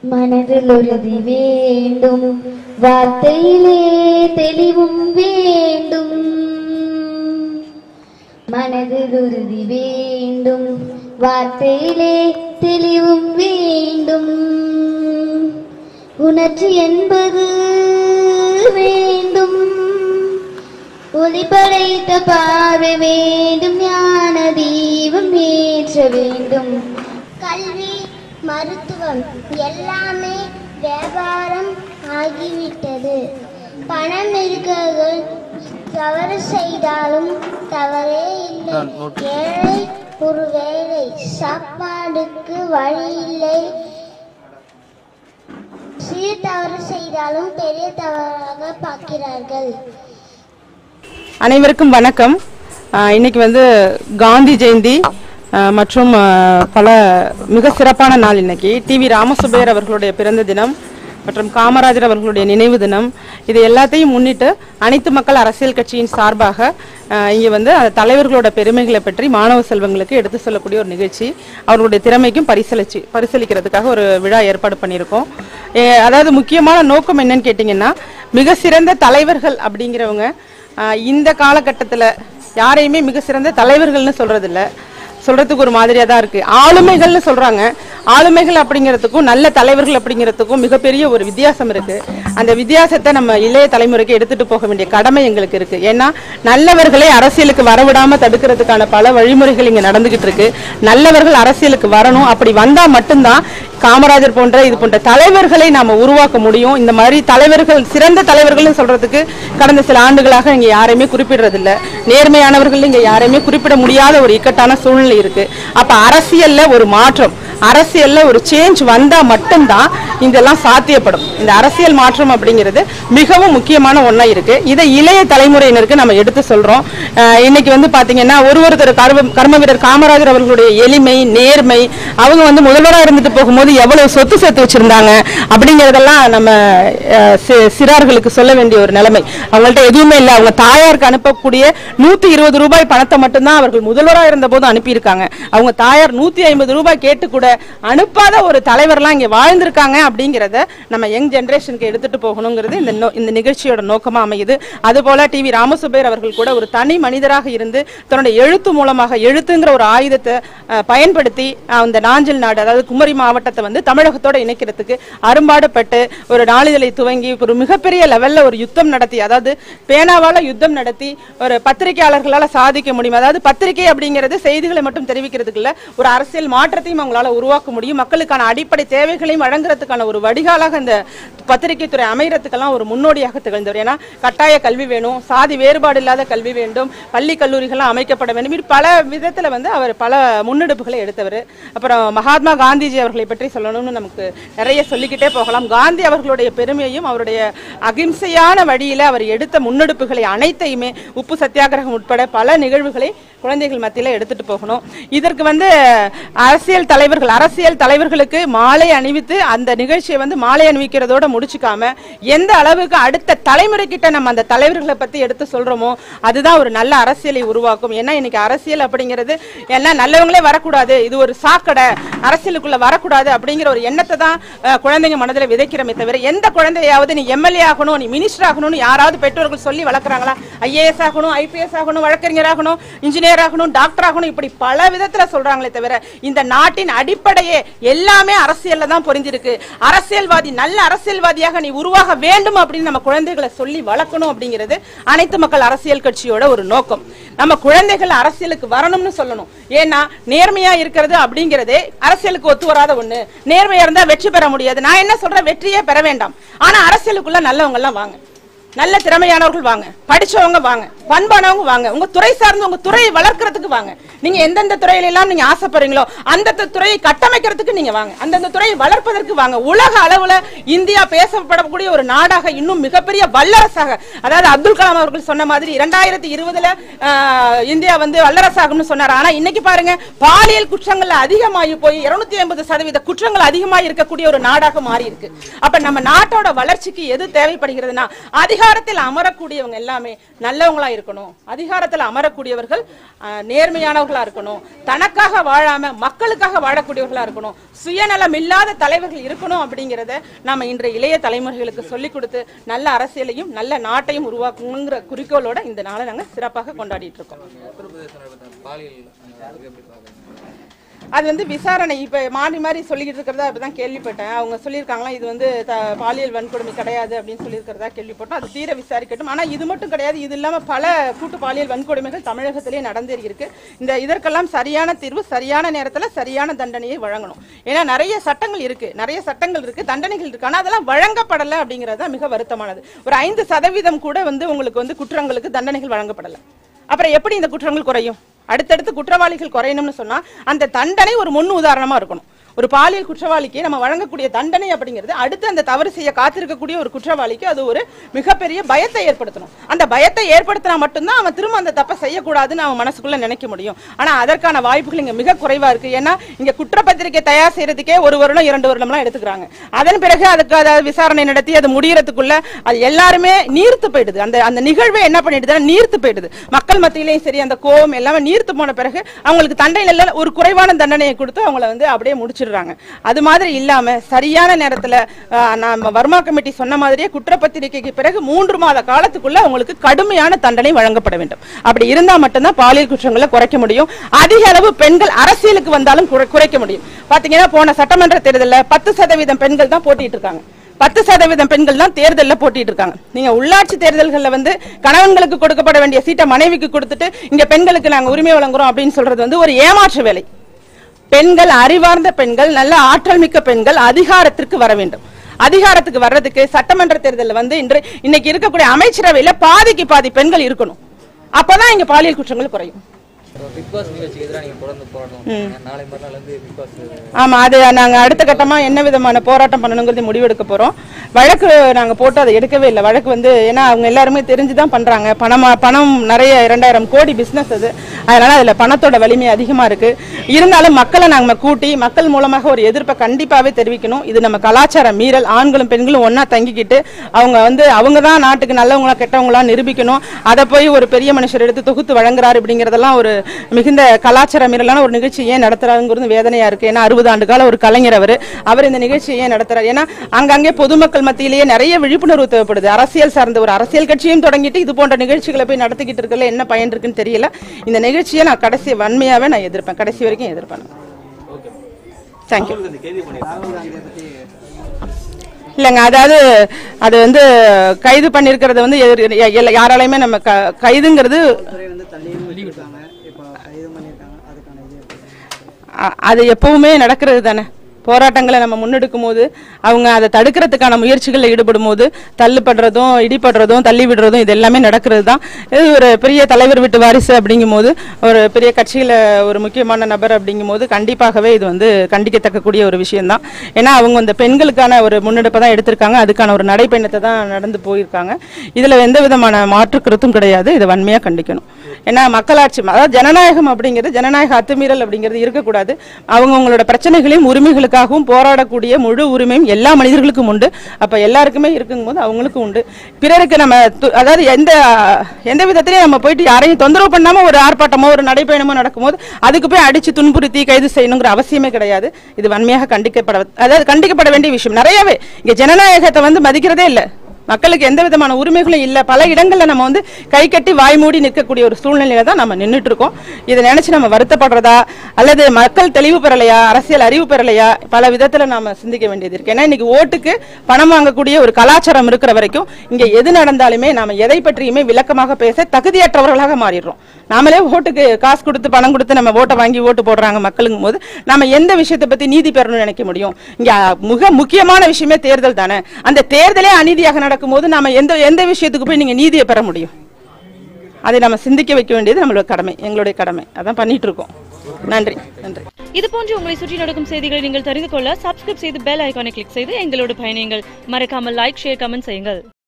மனதில் உறுதி வேண்டும் வார்த்தையிலே தெளிவும் வேண்டும் மனதில் உறுதி வேண்டும் வார்த்தையிலே தெளிவும் வேண்டும் உணர்ச்சி என்பது வேண்டும் ஒளி படைத்த பார்வை வேண்டும் ஞான தீபம் ஏற்ற வேண்டும் கல்வி மருத்துவம் எல்லாமே வியாபாரம் ஆகிவிட்டது பணம் இருக்கிறவர்கள் தவறு செய்தாலும் தவறே இல்லை ஏழை ஒரு வேலை சாப்பாடுக்கு வழி இல்லை சிறு தவறு செய்தாலும் பெரிய தவறாக பார்க்கிறார்கள் அனைவருக்கும் வணக்கம் ஆஹ் இன்னைக்கு வந்து காந்தி ஜெயந்தி ஆஹ் மற்றும் ஆஹ் பல மிக சிறப்பான நாள் இன்னைக்கு டிவி ராமசுப்பையர் அவர்களுடைய பிறந்த தினம் மற்றும் காமராஜர் அவர்களுடைய நினைவு தினம் இது எல்லாத்தையும் முன்னிட்டு அனைத்து மக்கள் அரசியல் கட்சியின் சார்பாக ஆஹ் இங்கே வந்து அந்த தலைவர்களோட பெருமைகளை பற்றி மாணவ செல்வங்களுக்கு எடுத்து சொல்லக்கூடிய ஒரு நிகழ்ச்சி அவர்களுடைய திறமைக்கும் பரிசளிச்சு பரிசளிக்கிறதுக்காக ஒரு விழா ஏற்பாடு பண்ணியிருக்கோம் ஏ- அதாவது முக்கியமான நோக்கம் என்னன்னு கேட்டிங்கன்னா மிக சிறந்த தலைவர்கள் அப்படிங்கிறவங்க ஆஹ் இந்த காலகட்டத்தில் யாரையுமே மிக சிறந்த தலைவர்கள்னு சொல்றது இல்ல சொல்றதுக்கு ஒரு மாதிரியா தான் இருக்கு ஆளுமைகள்னு சொல்றாங்க ஆளுமைகள் அப்படிங்கிறதுக்கும் நல்ல தலைவர்கள் அப்படிங்கிறதுக்கும் மிகப்பெரிய ஒரு வித்தியாசம் இருக்கு அந்த வித்தியாசத்தை நம்ம இளைய தலைமுறைக்கு எடுத்துட்டு போக வேண்டிய கடமை எங்களுக்கு இருக்கு ஏன்னா நல்லவர்களை அரசியலுக்கு வரவிடாம தடுக்கிறதுக்கான பல வழிமுறைகள் இங்க நடந்துகிட்டு இருக்கு நல்லவர்கள் அரசியலுக்கு வரணும் அப்படி வந்தா மட்டும்தான் காமராஜர் போன்ற இது போன்ற தலைவர்களை நாம உருவாக்க முடியும் இந்த மாதிரி தலைவர்கள் சிறந்த தலைவர்கள்னு சொல்றதுக்கு கடந்த சில ஆண்டுகளாக இங்க யாரையுமே குறிப்பிடுறது இல்ல நேர்மையானவர்கள் இங்க யாரையுமே குறிப்பிட முடியாத ஒரு இக்கட்டான சூழ்நிலை இருக்கு அப்ப அரசியல்ல ஒரு மாற்றம் அரசியல்ல ஒரு சேஞ்ச் வந்தா மட்டும்தான் இதெல்லாம் சாத்தியப்படும் இந்த அரசியல் மாற்றம் அப்படிங்கிறது மிகவும் முக்கியமான ஒண்ணா இருக்கு இதை இளைய தலைமுறையினருக்கு நம்ம எடுத்து சொல்றோம் அஹ் இன்னைக்கு வந்து பாத்தீங்கன்னா ஒரு ஒருத்தர் கர்ம கர்ம வீரர் காமராஜர் அவர்களுடைய எளிமை நேர்மை அவங்க வந்து முதல்வரா இருந்துட்டு போகும்போது எவ்வளவு சொத்து சேர்த்து வச்சிருந்தாங்க அப்படிங்கறதெல்லாம் நம்ம அஹ், சி- சிறார்களுக்கு சொல்ல வேண்டிய ஒரு நிலைமை அவங்கள்ட்ட எதுவுமே இல்லை அவங்க தாயாருக்கு அனுப்பக்கூடிய நூத்தி இருபது ரூபாய் பணத்தை மட்டும்தான் அவர்கள் முதல்வரா இருந்த போது அனுப்பியிருக்காங்க அவங்க தாயார் நூத்தி ஐம்பது ரூபாய் கேட்டு கூட அனுப்பாத ஒரு தலைவர்லாம் இங்க வாழ்ந்திருக்காங்க அப்படிங்கறத நம்ம யங் ஜெனரேஷனுக்கு எடுத்துட்டு போகணுங்கிறது இந்த நோ- இந்த நிகழ்ச்சியோட நோக்கமா அமையுது அதுபோல டிவி ராமசுப்பையர் அவர்கள் கூட ஒரு தனி மனிதராக இருந்து தன்னுடைய எழுத்து மூலமாக எழுத்துங்கிற ஒரு ஆயுதத்தை அஹ், பயன்படுத்தி அஹ், அந்த நாஞ்சில் நாடு அதாவது குமரி மாவட்டத்தை வந்து தமிழகத்தோட இணைக்கிறதுக்கு அரும்பாடுபட்டு ஒரு நாளிதழை துவங்கி ஒரு மிகப்பெரிய லெவல்ல ஒரு யுத்தம் நடத்தி அதாவது பேனாவால யுத்தம் நடத்தி ஒரு பத்திரிகையாளர்களால சாதிக்க முடியும் அதாவது பத்திரிகை அப்படிங்கிறது செய்திகளை மட்டும் தெரிவிக்கிறதுக்கு இல்ல ஒரு அரசியல் மாற்றத்தையும் அவங்களால உருவாக்க முடியும் மக்களுக்கான அடிப்படை தேவைகளையும் வழங்குறதுக்கான ஒரு வடிகாலாக இந்த பத்திரிகை துறை அமைகிறதுக்கெல்லாம் ஒரு முன்னோடியாக திகழ்ந்தவர் ஏன்னா கட்டாய கல்வி வேணும் சாதி வேறுபாடு இல்லாத கல்வி வேண்டும் பள்ளி கல்லூரிகள்லாம் அமைக்கப்பட வேண்டும் இப்படி பல விதத்துல வந்து அவர் பல முன்னெடுப்புகளை எடுத்தவர் அப்புறம் மகாத்மா காந்திஜி அவர்களை பற்றி சொல்லணும்னு நமக்கு நிறைய சொல்லிக்கிட்டே போகலாம் காந்தி அவர்களுடைய பெருமையையும் அவருடைய அகிம்சையான வழியில அவர் எடுத்த முன்னெடுப்புகளை அனைத்தையுமே உப்பு சத்தியாகிரகம் உட்பட பல நிகழ்வுகளை குழந்தைகள் மத்தியில எடுத்துட்டு போகணும் இதற்கு வந்து அரசியல் தலைவர்கள் அரசியல் தலைவர்களுக்கு மாலை அணிவித்து அந்த நிகழ்ச்சியை வந்து மாலை அணிவிக்கிறதோட முடிச்சுக்காம எந்த அளவுக்கு அடுத்த தலைமுறை கிட்ட நம்ம அந்த தலைவர்களை பத்தி எடுத்து சொல்றோமோ அதுதான் ஒரு நல்ல அரசியலை உருவாக்கும் ஏன்னா இன்னைக்கு அரசியல் அப்படிங்கிறது ஏன்னா நல்லவங்களே வரக்கூடாது இது ஒரு சாக்கடை அரசியலுக்குள்ள வரக்கூடாது அப்படிங்கிற ஒரு எண்ணத்தை தான் அஹ், குழந்தைங்க மனதில் விதைக்கிறமே தவிர எந்த குழந்தையாவது நீ எம்எல்ஏ ஆகணும் நீ மினிஸ்டர் ஆகணும்னு யாராவது பெற்றோர்கள் சொல்லி வளர்க்குறாங்களா ஐஏஎஸ் ஆகணும் ஐபிஎஸ் ஆகணும் வழக்கறிஞர் ஆகணும் இன்ஜினியர் ஆகணும் டாக்டர் ஆகணும் இப்படி பல விதத்துல சொல்றாங்களே தவிர இந்த நாட்டின் அடிப்படையே எல்லாமே அரசியல்ல தான் பொறிஞ்சிருக்கு அரசியல்வாதி நல்ல அரசியல்வாதியாக நீ உருவாக வேண்டும் அப்படின்னு நம்ம குழந்தைகளை சொல்லி வளர்க்கணும் அப்படிங்கிறது அனைத்து மக்கள் அரசியல் கட்சியோட ஒரு நோக்கம் நம்ம குழந்தைகள் அரசியலுக்கு வரணும்னு சொல்லணும் ஏன்னா நேர்மையா இருக்கிறது அப்படிங்கிறதே அரசியலுக்கு ஒத்து வராத ஒண்ணு நேர்மையா இருந்தா வெற்றி பெற முடியாது நான் என்ன சொல்றேன் வெற்றியே பெற வேண்டாம் ஆனா அரசியலுக்குள்ள நல்லவங்க எல்லாம் வாங்க நல்ல திறமையானவர்கள் வாங்க படிச்சவங்க வாங்க பண்பானவங்க வாங்க உங்க துறை சார்ந்து உங்க துறையை வளர்க்கறதுக்கு வாங்க நீங்க எந்தெந்த துறையில எல்லாம் நீங்க ஆசைப்படுறீங்களோ அந்தந்த துறையை கட்டமைக்கிறதுக்கு நீங்க வாங்க அந்தந்த துறையை வளர்ப்பதற்கு வாங்க உலக அளவுல இந்தியா பேசப்படக்கூடிய ஒரு நாடாக இன்னும் மிகப்பெரிய வல்லரசாக அதாவது அப்துல் கலாம் அவர்கள் சொன்ன மாதிரி இரண்டாயிரத்தி இருபதுல இந்தியா வந்து வல்லரசாகும்னு சொன்னார் ஆனா இன்னைக்கு பாருங்க பாலியல் குற்றங்கள் அதிகமாகி போய் இருநூத்தி ஐம்பது சதவீத குற்றங்கள் அதிகமாக இருக்கக்கூடிய ஒரு நாடாக மாறி இருக்கு அப்ப நம்ம நாட்டோட வளர்ச்சிக்கு எது தேவைப்படுகிறதுனா அதிக அதிகாரத்தில் அமரக்கூடியவங்க எல்லாமே நல்லவங்களா இருக்கணும் அதிகாரத்தில் அமரக்கூடியவர்கள் அஹ், நேர்மையானவர்களா இருக்கணும் தனக்காக வாழாம மக்களுக்காக வாழக்கூடியவர்களா இருக்கணும் சுயநலம் இல்லாத தலைவர்கள் இருக்கணும் அப்படிங்கறத நாம இன்றைய இளைய தலைமுறைகளுக்கு சொல்லிக் கொடுத்து நல்ல அரசியலையும் நல்ல நாட்டையும் உருவாக்கணுங்கிற குறிக்கோளோட இந்த நாளை நாங்க சிறப்பாக கொண்டாடிட்டு இருக்கோம் உத்தரப்பிரதேச நடந்த பாலியல் அஹ், இது எப்படி பார்க்குறீங்க அது வந்து விசாரணை இப்ப மாறி மாறி சொல்லிக்கிட்டு இருக்கிறதா அப்படிதான் கேள்விப்பட்டேன் அவங்க சொல்லியிருக்காங்களா இது வந்து த- பாலியல் வன்கொடுமை கிடையாது அப்படின்னு சொல்லியிருக்கிறதா கேள்விப்பட்டோம் அது தீர விசாரிக்கட்டும் ஆனா இது மட்டும் கிடையாது இது இல்லாம பல கூட்டு பாலியல் வன்கொடுமைகள் தமிழகத்திலேயே நடந்தேறி இருக்கு இந்த இதற்கெல்லாம் சரியான தீர்வு சரியான நேரத்துல சரியான தண்டனையை வழங்கணும் ஏன்னா நிறைய சட்டங்கள் இருக்கு நிறைய சட்டங்கள் இருக்கு தண்டனைகள் இருக்கு ஆனா அதெல்லாம் வழங்கப்படலை அப்படிங்கிறது தான் மிக வருத்தமானது ஒரு ஐந்து சதவீதம் கூட வந்து உங்களுக்கு வந்து குற்றங்களுக்கு தண்டனைகள் வழங்கப்படலை அப்புறம் எப்படி இந்த குற்றங்கள் குறையும் அடுத்தடுத்து குற்றவாளிகள் குறையணும்னு சொன்னா அந்த தண்டனை ஒரு முன் உதாரணமா இருக்கணும் ஒரு பாலியல் குற்றவாளிக்கு நம்ம வழங்கக்கூடிய தண்டனை அப்படிங்கிறது அடுத்து அந்த தவறு செய்ய காத்திருக்கக்கூடிய ஒரு குற்றவாளிக்கு அது ஒரு மிகப்பெரிய பயத்தை ஏற்படுத்தணும் அந்த பயத்தை ஏற்படுத்தினா மட்டும்தான் அவன் திரும்ப அந்த தப்பை செய்யக்கூடாதுன்னு அவன் மனசுக்குள்ள நினைக்க முடியும் ஆனா அதற்கான வாய்ப்புகள் இங்க மிக குறைவா இருக்கு ஏன்னா இங்க குற்றப்பத்திரிக்கை தயார் செய்யறதுக்கே ஒரு வருடம் இரண்டு வருடம்லாம் எடுத்துக்கிறாங்க அதன் பிறகு அதுக்கு அதாவது விசாரணை நடத்தி அது முடியறதுக்குள்ள அது எல்லாருமே நீர்த்து போயிடுது அந்த அந்த நிகழ்வே என்ன பண்ணிடுதுன்னா நீர்த்து போயிடுது மக்கள் மத்தியிலையும் சரி அந்த கோவம் எல்லாமே நீர்த்து போன பிறகு அவங்களுக்கு தண்டனையில ஒரு குறைவான தண்டனையை கொடுத்து அவங்கள வந்து அப்படியே முடிச்சிடுறாங்க அது மாதிரி இல்லாம சரியான நேரத்துல ஆஹ், நம்ம வர்மா கமிட்டி சொன்ன மாதிரியே குற்றப்பத்திரிகைக்கு பிறகு மூன்று மாத காலத்துக்குள்ள அவங்களுக்கு கடுமையான தண்டனை வழங்கப்பட வேண்டும் அப்படி இருந்தா மட்டும்தான் பாலியல் குற்றங்களை குறைக்க முடியும் அதிக அளவு பெண்கள் அரசியலுக்கு வந்தாலும் குறை- குறைக்க முடியும் பாத்தீங்கன்னா போன சட்டமன்ற தேர்தல்ல பத்து சதவீதம் பெண்கள் தான் போட்டிட்டு இருக்காங்க பத்து சதவீதம் பெண்கள் தான் தேர்தலில் போட்டிட்டு இருக்காங்க நீங்க உள்ளாட்சி தேர்தல்களில் வந்து கணவன்களுக்கு கொடுக்கப்பட வேண்டிய சீட்டை மனைவிக்கு கொடுத்துட்டு இங்க பெண்களுக்கு நாங்க உரிமை வழங்குறோம் அப்படின்னு சொல்றது வந்து ஒரு ஏமாற்று வேலை பெண்கள் அறிவார்ந்த பெண்கள் நல்ல ஆற்றல் மிக்க பெண்கள் அதிகாரத்திற்கு வர வேண்டும் அதிகாரத்துக்கு வர்றதுக்கு சட்டமன்ற தேர்தலில் வந்து இன்று இன்னைக்கு இருக்கக்கூடிய அமைச்சரவையில பாதிக்கு பாதி பெண்கள் இருக்கணும் அப்பதான் இங்க பாலியல் குற்றங்கள் குறையும் இப்போ பிக் பாஸ் நிகழ்ச்சிக்கு எதிராக நீங்கள் தொடர்ந்து போராட்டம் பண்றீங்க. நாளை மறுநாள் வந்து பிக் பாஸ் ஆமா அது நாங்க அடுத்த கட்டமா என்ன விதமான போராட்டம் பண்ணணுங்கிறது முடிவெடுக்க போறோம் வழக்கு நாங்க போட்டு அதை எடுக்கவே இல்லை வழக்கு வந்து ஏன்னா அவங்க எல்லாருமே தெரிஞ்சுதான் பண்றாங்க பணமா பணம் நிறைய இரண்டாயிரம் கோடி பிசினஸ் அது அதனால அதுல பணத்தோட வலிமை அதிகமா இருக்கு இருந்தாலும் மக்களை நாங்க கூட்டி மக்கள் மூலமாக ஒரு எதிர்ப்பை கண்டிப்பாவே தெரிவிக்கணும் இது நம்ம கலாச்சார மீறல் ஆண்களும் பெண்களும் ஒண்ணா தங்கிக்கிட்டு அவங்க வந்து அவங்க தான் நாட்டுக்கு நல்லவங்களா கெட்டவங்களா நிரூபிக்கணும் அதை போய் ஒரு பெரிய மனுஷர் எடுத்து தொகுத்து வழங்குறாரு அப்படிங்கறதெல்லாம் ஒரு மிகுந்த கலாச்சார மீறலான ஒரு நிகழ்ச்சி ஏன் நடத்துறாங்கிறது வேதனையா இருக்கு ஏன்னா அறுபது ஆண்டு கால ஒரு கலைஞர் அவர் அவர் இந்த நிகழ்ச்சியை ஏன் நடத்துறாரு ஏன்னா அங்கங்கே பொதுமக்கள் மத்தியிலேயே நிறைய விழிப்புணர்வு தேவைப்படுது அரசியல் சார்ந்த ஒரு அரசியல் கட்சியும் தொடங்கிட்டு இது போன்ற நிகழ்ச்சிகளை போய் நடத்திக்கிட்டு இருக்கல என்ன பயன் இருக்குன்னு தெரியல இந்த நிகழ்ச்சியை நான் கடைசி வன்மையாவே நான் எதிர்ப்பேன் கடைசி வரைக்கும் எதிர்ப்பேன் தேங்க்யூ இல்லைங்க அதாவது அது வந்து கைது பண்ணியிருக்கிறது வந்து எதிர்- எ- எல்ல- யாராலையுமே நம்ம க- கைதுங்கிறது துறை வந்து தள்ளியும் விட்டுருக்காங்க இப்போ கைது பண்ணியிருக்காங்க அதுக்கான இது எப்படி? அ- அது எப்பவுமே நடக்கிறது தானே போராட்டங்களை நம்ம முன்னெடுக்கும் போது அவங்க அதை தடுக்கிறதுக்கான முயற்சிகளில் ஈடுபடும் போது தள்ளுப்படுறதும் இடிபடுறதும் தள்ளி விடுறதும் இது எல்லாமே நடக்கிறது தான் இது ஒரு பெரிய தலைவர் வீட்டு வாரிசு அப்படிங்கும் போது ஒரு பெரிய கட்சியில ஒரு முக்கியமான நபர் அப்படிங்கும் போது கண்டிப்பாகவே இது வந்து கண்டிக்கத்தக்கக்கூடிய ஒரு விஷயம்தான் ஏன்னா அவங்க அந்த பெண்களுக்கான ஒரு முன்னெடுப்பை தான் எடுத்திருக்காங்க அதுக்கான ஒரு நடைப்பயணத்தை தான் நடந்து போயிருக்காங்க இதுல எந்த விதமான மாற்று கருத்தும் கிடையாது இதை வன்மையா கண்டிக்கணும் ஏன்னா மக்களாட்சி அதாவது ஜனநாயகம் அப்படிங்கிறது ஜனநாயக அத்துமீறல் அப்படிங்கிறது இருக்கக்கூடாது அவங்கவங்களோட பிரச்சனைகளையும் உரிமைகளுக்காகவும் போராடக்கூடிய முழு உரிமையும் எல்லா மனிதர்களுக்கும் உண்டு அப்ப எல்லாருக்குமே இருக்கும்போது அவங்களுக்கும் உண்டு பிறருக்கு நம்ம து- அதாவது எந்த எந்த விதத்திலையும் நம்ம போயிட்டு யாரையும் தொந்தரவு பண்ணாம ஒரு ஆர்ப்பாட்டமோ ஒரு நடைப்பயணமோ நடக்கும்போது அதுக்கு போய் அடிச்சு துன்புறுத்தி கைது செய்யணுங்கிற அவசியமே கிடையாது இது வன்மையாக கண்டிக்கப்பட அதாவது கண்டிக்கப்பட வேண்டிய விஷயம் நிறையவே இங்க ஜனநாயகத்தை வந்து மதிக்கிறதே இல்லை மக்களுக்கு எந்த விதமான உரிமைகளும் இல்ல பல இடங்கள்ல நம்ம வந்து கை கட்டி வாய் மூடி நிற்கக்கூடிய ஒரு சூழ்நிலையில தான் நம்ம நின்னுட்டு இருக்கோம் இதை நினைச்சு நம்ம வருத்தப்படுறதா அல்லது மக்கள் தெளிவு பெறலையா அரசியல் அறிவு பெறலையா பல விதத்துல நாம சிந்திக்க வேண்டியது இருக்கு ஏன்னா இன்னைக்கு ஓட்டுக்கு பணம் வாங்கக்கூடிய ஒரு கலாச்சாரம் இருக்கிற வரைக்கும் இங்க எது நடந்தாலுமே நாம எதை பற்றியுமே விளக்கமாக பேச தகுதியற்றவர்களாக மாறிடுறோம் நாமளே ஓட்டுக்கு காசு கொடுத்து பணம் கொடுத்து நம்ம ஓட்டை வாங்கி ஓட்டு போடுறாங்க மக்களுங்கும் போது நம்ம எந்த விஷயத்தை பத்தி நீதி பெறணும்னு நினைக்க முடியும் இங்க மிக முக்கியமான விஷயமே தேர்தல் தானே அந்த தேர்தலே அநீதியாக நடக்கும்போது நாம எந்த எந்த விஷயத்துக்கு போய் நீங்க நீதியை பெற முடியும் அதை நம்ம சிந்திக்க வைக்க வேண்டியது நம்மளோட கடமை எங்களுடைய கடமை அதான் பண்ணிட்டு இருக்கோம் நன்றி நன்றி இது போன்று உங்களை சுற்றி நடக்கும் செய்திகளை நீங்கள் தெரிந்து கொள்ள சப்ஸ்கிரைப் செய்து பெல் ஐகானை கிளிக் செய்து எங்களோடு பயணியுங்கள் மறக்காமல் லைக் ஷேர் கமெண்ட் செய்யுங்கள்